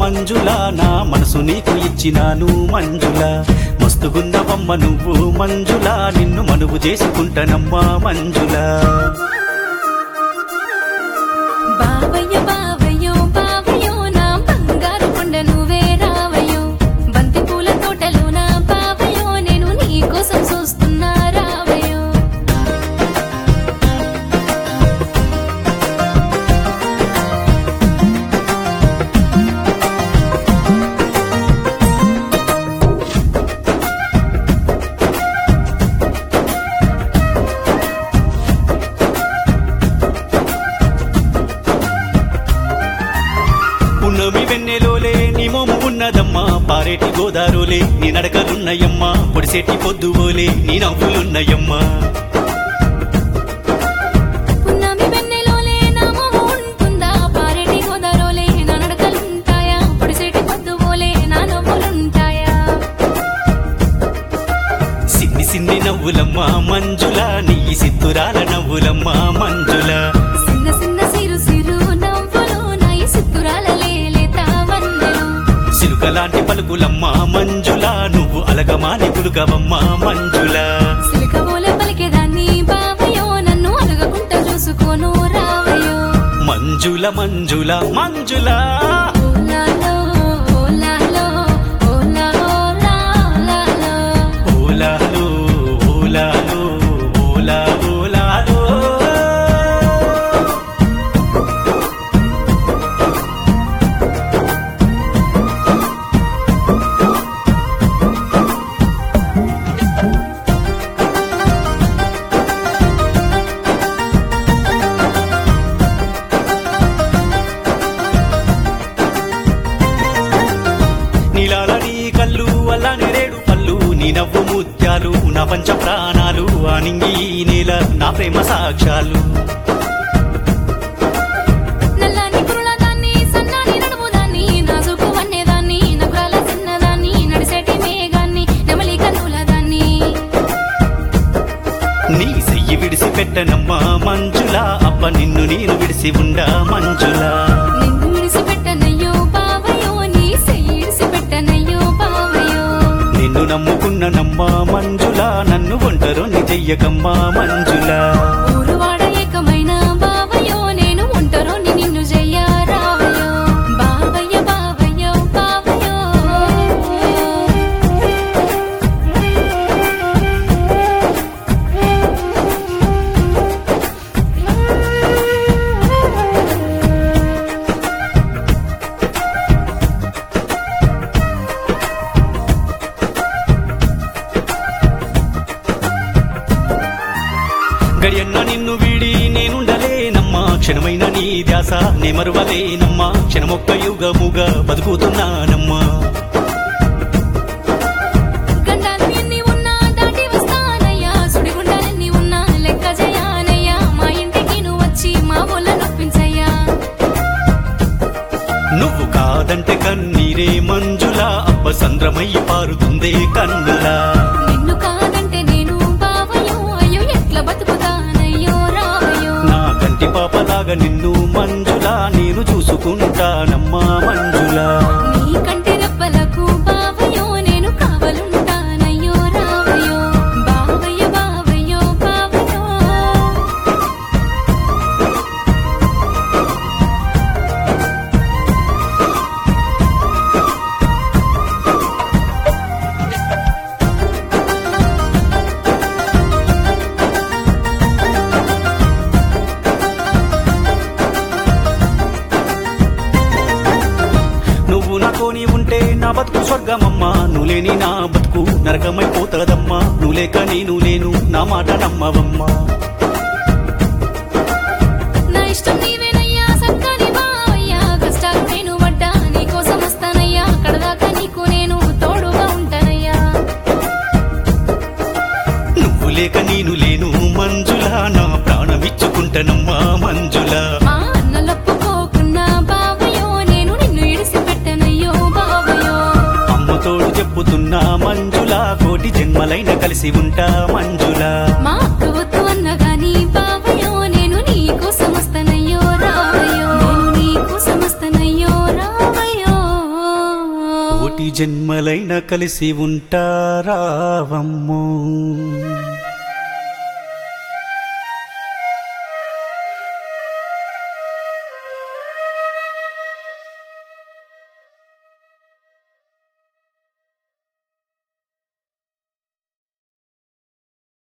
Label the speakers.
Speaker 1: మంజుల నా మనసు నీకు ఇచ్చినాను మంజుల మస్తుగున్నవమ్మ నువ్వు మంజుల నిన్ను మనువు చేసుకుంటానమ్మా మంజుల
Speaker 2: బావయ్య బావయ్యో బావయ్యో నా బంగారు కొండ నువ్వే రావయ్యో బంతి పూల తోటలో నా బావయ్యో నేను నీ కోసం చూస్తున్నా రావయ్యో
Speaker 1: ఉన్నమి వెన్నెలోలే నీ మోము ఉన్నదమ్మా పారేటి గోదారోలే నీ నడకలున్నయమ్మా పొడిసేటి పొద్దువోలే నీ నవ్వులున్నయమ్మా
Speaker 2: పున్నమి వెన్నెలోలే నా మొహం ఉంటుందా పారేటి గోదారోలే నా నడకలుంటాయా పొడిసేటి పొద్దువోలే నా నవ్వులుంటాయా
Speaker 1: సిన్ని సిన్ని నవ్వులమ్మా మంజుల నీ సిత్తురాల నవ్వులమ్మా మంజుల
Speaker 2: చిన్న చిన్న సిరు సిరు నవ్వులు నా ఈ సిత్తురాల లేలేత వన్నెలు
Speaker 1: సిలుకలాంటి పలుకులమ్మా మంజుల నువ్వు అలగమాని పులుకవమ్మా మంజుల
Speaker 2: సిలికబోల పలికేదాన్ని బావయ్యో నన్ను అడగకుంట చూసుకోను రావయ్యో
Speaker 1: మంజుల మంజుల మంజుల
Speaker 2: ఓలాలో ఓలాలో ఓలా ఓలా ఓలాలో
Speaker 1: ఓలాలో ఓలాలో ఓలా ఓలాలో నీలాల నీ కళ్ళు అలా నెరేడు పళ్ళు నీ నవ్వు ముత్యాలు నా పంచ ప్రాణాలు ఆనింగి ఈ నేల నా ప్రేమ సాక్ష్యాలు
Speaker 2: నల్లని కురులదాన్ని సన్నాని నడుముదాన్ని నాజుకు వన్నేదాన్ని నగురాల చిన్నదాన్ని నడిసేటి మేఘాన్ని నెమలి కన్నులదాన్ని
Speaker 1: నీ సెయ్యి విడిసి పెట్టనమ్మా మంజుల అప్ప నిన్ను నేను విడిసి ఉండా మంజుల
Speaker 2: నిన్ను విడిసిపెట్టనయ్యో బావయ్యో నీ సెయ్యిడిసి పెట్టనయ్యో బావయ్యో
Speaker 1: నిన్ను నమ్ముకున్ననమ్మా మంజుల నన్ను ఒంటరిని చెయ్యకమ్మా మంజుల
Speaker 2: ఊరువాడ ఏకమైన బావయ్యో నేను ఒంటరోని నిన్ను జయ్య రావయ్యో బావయ్య బావయ్యో బావయ్యో
Speaker 1: గడియన్న నిన్ను వీడి నేనుండలేనమ్మా క్షణమైన నీ ధ్యాస నే మరువలేనమ్మా క్షణమొక్క యుగముగా బతుకుతున్నానమ్మా
Speaker 2: గండాలు ఎన్ని ఉన్నా దాటి వస్తానయ్యా సుడిగుండాలెన్ని ఉన్నా లెక్క జయానయ్యా మా ఇంటికి నువ్వు వచ్చి మా ఊళ్ళ నొప్పించయ్యా
Speaker 1: నువ్వు కాదంటే కన్నీరే మంజుల అప్ప సంద్రమయ్యి పారుతుందే కన్నులా
Speaker 2: నిన్ను కాదంటే నేను బావయ్యో అయ్యో ఎట్లా బతుకుతానయ్యో రావయ్యో
Speaker 1: నా కంటి పాపలాగా నిన్ను మంజుల నేను చూసుకుంటానమ్మా మంజుల
Speaker 2: నీ కంటి రెప్పలకు బావయ్యో నేను కావలుంటానయ్యో రావయ్యో బావయ్య బావయ్యో బావయ్యో
Speaker 1: నువ్వు నాతోని ఉంటే నా బతుకు స్వర్గమమ్మా నువ్వు లేని నా బతుకు నరకమైపోతదమ్మా నువ్వు లేక నేను లేను నా మాట నమ్మవమ్మా
Speaker 2: నా ఇష్టం నీవేనయ్యా సక్కని బావయ్యా కష్టాలు నేను పడ్డా నీకోసం వస్తానయ్యా కడదాకా నీకు నేను తోడుగా ఉంటానయ్యా
Speaker 1: నువ్వు లేక నేను లేను మంజుల నా ప్రాణమిచ్చుకుంటానమ్మా మంజుల
Speaker 2: మా అన్నలొప్పుకోకున్నా బావయ్యో నేను నిన్ను ఇడిసిపెట్టనయ్యో బావయ్యో
Speaker 1: అమ్మ తోడు చెప్పుతున్నా మంజుల కోటి జన్మలైన కలిసి ఉంటా మంజుల
Speaker 2: మా అక్క వద్దు అన్న గాని బావయ్యో నేను నీ కోసం వస్తానయ్యో రావయ్యో నేను నీ కోసం వస్తానయ్యో రావయ్యో
Speaker 1: కోటి జన్మలైన కలిసి ఉంటారావమ్మో